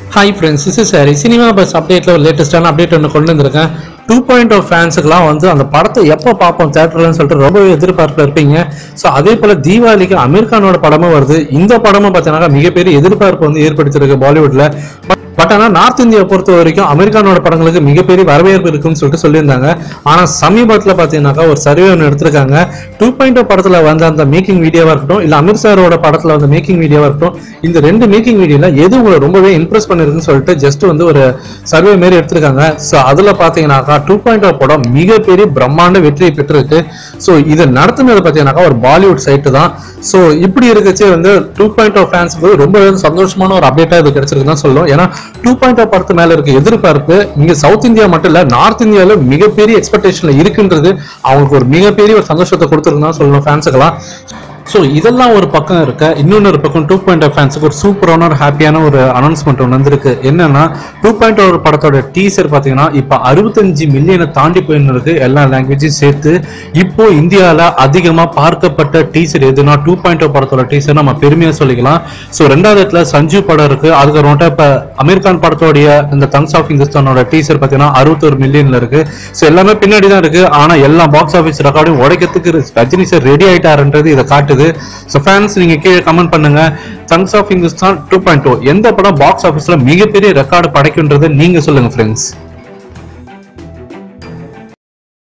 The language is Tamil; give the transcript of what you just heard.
hi friends this is Hari cinema buzz அப்டேட்டில் ஒரு லேட்டஸ்டான அப்டேட் ஒன்று கொண்டு வந்திருக்கேன் டூ பாயிண்ட் ஆஃப் ஃபேன்ஸுக்குலாம் வந்து அந்த படத்தை எப்போ பார்ப்போம் தேட்டர்லன்னு சொல்லிட்டு ரொம்ப எதிர்பார்ப்பில் இருப்பீங்க ஸோ அதே போல் தீபாவளிக்கு அமீர் கானோட படமும் வருது இந்த படமும் பார்த்தீங்கன்னா மிகப்பெரிய எதிர்பார்ப்பு வந்து ஏற்படுத்தியிருக்கு பாலிவுட்ல பட் ஆனால் நார்த் இந்தியா பொறுத்த வரைக்கும் அமெரிக்கானோட படங்களுக்கு மிகப்பெரிய வரவேற்பு இருக்குன்னு சொல்லிட்டு சொல்லியிருந்தாங்க ஆனால் சமீபத்தில் பார்த்தீங்கன்னாக்கா ஒரு சர்வே ஒன்று எடுத்திருக்காங்க டூ பாயிண்ட் படத்தில் வந்த அந்த மேக்கிங் வீடியோவாக இருக்கட்டும் இல்லை அமீர் சாரோட படத்தில் வந்த மேக்கிங் வீடியோவாக இருக்கட்டும் இந்த ரெண்டு மேக்கிங் வீடியோவில் எது உங்களை ரொம்பவே இம்ப்ரெஸ் பண்ணிருக்குன்னு சொல்லிட்டு ஜஸ்ட் வந்து ஒரு சர்வே மாரி எடுத்திருக்காங்க ஸோ அதில் பார்த்தீங்கன்னாக்கா டூ பாயிண்ட் படம் மிகப்பெரிய பிரம்மாண்ட வெற்றியை பெற்றிருக்கு ஸோ இதை நடத்துனது பார்த்தீங்கன்னாக்கா ஒரு பாலிவுட் சைட்டு தான் ஸோ இப்படி இருக்கச்சே வந்து டூ பாயிண்ட் ஆஃப் ஃபேன்ஸுக்கு ரொம்ப சந்தோஷமான ஒரு அப்டேட்டாக இது கிடைச்சிருக்கு தான் சொல்லும் ஏன்னா டூ பாயிண்ட் ஆஃப் படத்து மேல இருக்க எதிர்பார்ப்பு இங்க சவுத் இந்தியா மட்டும் இல்ல நார்த் இந்தியால மிகப்பெரிய எக்ஸ்பெக்டேஷன்ல இருக்குன்றது அவங்களுக்கு ஒரு மிகப்பெரிய ஒரு சந்தோஷத்தை கொடுத்துருக்குன்னு தான் சொல்லணும் ஃபேன்ஸுக்கெல்லாம் ஸோ இதெல்லாம் ஒரு பக்கம் இருக்க இன்னொன்று பக்கம் டூ பாயிண்ட் ஆஃப் ஃபேன்ஸுக்கு ஒரு சூப்பரான ஒரு ஹாப்பியான ஒரு அனௌன்ஸ்மெண்ட் ஒன்று வந்திருக்கு என்னன்னா டூ பாயிண்ட் ஒரு படத்தோட டீசர் பார்த்தீங்கன்னா இப்போ அறுபத்தஞ்சு மில்லியனை தாண்டி போயின்னு இருக்கு எல்லா லாங்குவேஜையும் சேர்த்து இப்போ இந்தியாவில் அதிகமாக பார்க்கப்பட்ட டீசர் எதுனா டூ பாயிண்ட் படத்தோட டீசர் நம்ம பெருமையாக சொல்லிக்கலாம் ஸோ ரெண்டாவது இடத்துல சஞ்சீவ் படம் இருக்கு அதுக்கப்புறமேட்டா இப்போ அமீர்கான் படத்தோடைய இந்த தங்ஸ் ஆஃப் இந்துஸ்தானோட டீசர் பார்த்தீங்கன்னா அறுபத்தொரு மில்லியன்ல இருக்கு ஸோ எல்லாமே பின்னாடி தான் இருக்கு ஆனால் எல்லா பாக்ஸ் ஆஃபீஸ் ரெக்கார்டையும் உடைக்கிறதுக்கு ரஜினி சார் ரெடி ஆயிட்டாருன்றது இதை காட்டுது ஸோ ஃபேன்ஸ் நீங்க கீழே கமெண்ட் பண்ணுங்க thugs of Hindostan two point எந்த படம் பாக்ஸ் ஆஃபீஸ்ல மிகப்பெரிய ரெக்கார்டு படைக்குன்றது நீங்க சொல்லுங்க ஃப்ரெண்ட்ஸ்